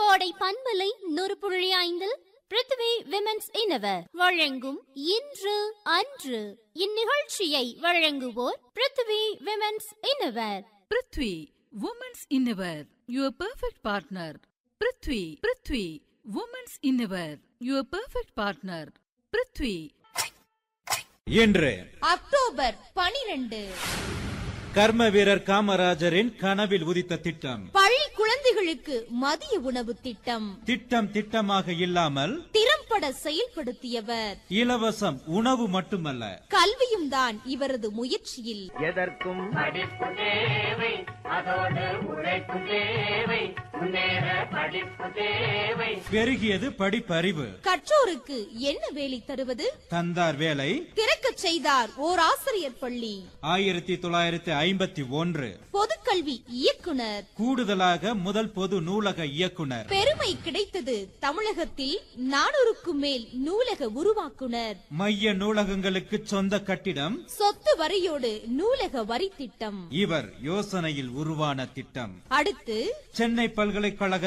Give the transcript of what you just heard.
கோடை பண்பலை நூறு புள்ளி ஐந்தில் பிருத்திவி விமென்ஸ் இனவர் வழங்கும் இன்று அன்று இந்நிகழ்ச்சியை வழங்குவோர் Prithvi women's innerwear Prithvi women's innerwear your perfect partner Prithvi Prithvi women's innerwear your perfect partner Prithvi இன்று அக்டோபர் பனிரெண்டு கர்ம வீரர் காமராஜரின் கனவில் உதித்த திட்டம் பள்ளி குழந்தைகளுக்கு மதிய உணவு திட்டம் திட்டம் திட்டமாக இல்லாமல் திறம்பட செயல்படுத்தியவர் இலவசம் உணவு மட்டுமல்ல கல்வியும் தான் இவரது முயற்சியில் எதற்கும் படிப்பு தேவை அதோடு உழைப்பு தேவை முன்னேற படிப்பு தேவை பெருகியது படிப்பறிவு கற்றோருக்கு என்ன வேலை தருவது தந்தார் வேலை திறக்கச் செய்தார் ஓர் ஆசிரியர் பள்ளி ஆயிரத்தி தொள்ளாயிரத்தி ஐம்பத்தி ஒன்று பொதுக்கல்வி இயக்குனர் கூடுதலாக முதல் பொது நூலக இயக்குனர் பெருமை கிடைத்தது தமிழகத்தில் நானூறுக்கும் மேல் நூலக உருவாக்குனர் மைய நூலகங்களுக்கு சொந்த கட்டிடம் சொத்து வரியோடு நூலக வரி திட்டம் இவர் யோசனையில் உருவான திட்டம் அடுத்து சென்னை பல்கலைக்கழக